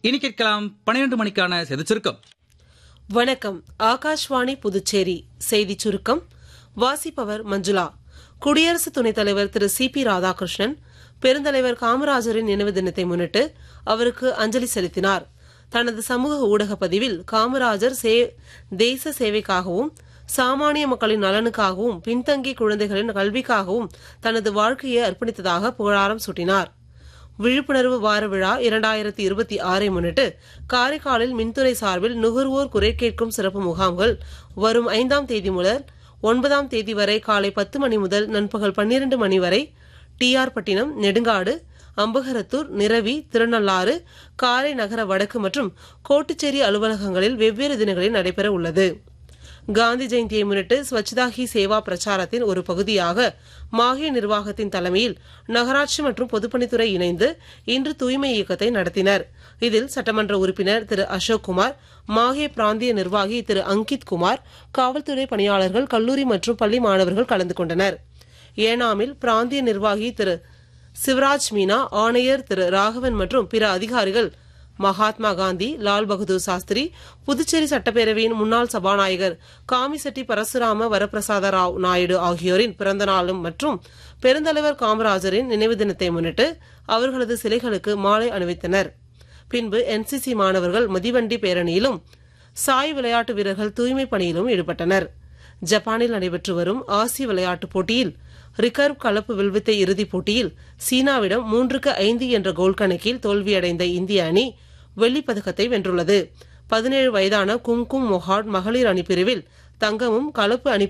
இனி கேட்கலாம் பன்னிரண்டு மணிக்கான செய்தி சுருக்கம் வணக்கம் ஆகாஷ்வாணி புதுச்சேரி செய்திச் சுருக்கம் வாசிப்பவர் மஞ்சுளா குடியரசு துணைத் தலைவர் திரு சி பி ராதாகிருஷ்ணன் பெருந்தலைவர் காமராஜரின் நினைவு தினத்தை முன்னிட்டு அவருக்கு அஞ்சலி செலுத்தினார் தனது சமூக ஊடக பதிவில் காமராஜர் சே- தேச சேவைக்காகவும் சாமானிய மக்களின் நலனுக்காகவும் பின்தங்கிய குழந்தைகளின் கல்விக்காகவும் தனது வாழ்க்கையை அர்ப்பணித்ததாக புகழாரம் சூட்டினார் விழிப்புணர்வு வார விழா இரண்டாயிரத்தி இருபத்தி ஆறை முன்னிட்டு காரைக்காலில் மின்துறை சார்பில் நுகர்வோர் குறை கேட்கும் சிறப்பு முகாம்கள் வரும் ஐந்தாம் தேதி முதல் ஒன்பதாம் தேதி வரை காலை பத்து மணி முதல் நண்பகல் பன்னிரண்டு மணி வரை டிஆர் பட்டினம் நெடுங்காடு அம்பகரத்தூர் நிரவி திருநள்ளாறு காரை நகர வடக்கு மற்றும் கோட்டுச்சேரி அலுவலகங்களில் வெவ்வேறு தினங்களில் நடைபெற உள்ளது காந்தி ஜெயந்தியை முன்னிட்டு ஸ்வச்தா ஹி சேவா பிரச்சாரத்தின் ஒரு பகுதியாக மாஹே நிர்வாகத்தின் தலைமையில் நகராட்சி மற்றும் பொதுப்பணித்துறை இணைந்து இன்று தூய்மை இயக்கத்தை நடத்தினர் இதில் சட்டமன்ற உறுப்பினர் திரு அசோக் குமார் மாஹே பிராந்திய நிர்வாகி திரு அங்கித் குமார் காவல்துறை பணியாளர்கள் கல்லூரி மற்றும் பள்ளி மாணவர்கள் கலந்து கொண்டனர் ஏனாமில் பிராந்திய நிர்வாகி திரு சிவராஜ் மீனா ஆணையர் திரு ராகவன் மற்றும் பிற அதிகாரிகள் மகாத்மா காந்தி லால் பகதூர் சாஸ்திரி புதுச்சேரி சட்டப்பேரவையின் முன்னாள் சபாநாயகர் காமிசெட்டி பரசுராம வரப்பிரசாத ராவ் நாயுடு ஆகியோரின் பிறந்த நாளும் மற்றும் பெருந்தலைவர் காமராஜரின் நினைவு தினத்தை முன்னிட்டு அவர்களது சிலைகளுக்கு மாலை அணிவித்தனர் பின்பு என்சிசி மாணவர்கள் மதிவண்டி பேரணியிலும் சாய் விளையாட்டு வீரர்கள் தூய்மை பணியிலும் ஈடுபட்டனர் ஜப்பானில் நடைபெற்று வரும் ஆசிய விளையாட்டுப் போட்டியில் ரிகர்வ் கலப்பு வில்வித்தை இறுதிப் போட்டியில் சீனாவிடம் மூன்றுக்கு ஐந்து என்ற கோல் கணக்கில் தோல்வியடைந்த இந்திய அணி வெள்ளிப் பதக்கத்தை வென்றுள்ளது பதினேழு வயதான குங்கும் மொஹாட் மகளிர் அணி பிரிவில் தங்கமும் கலப்பு அணி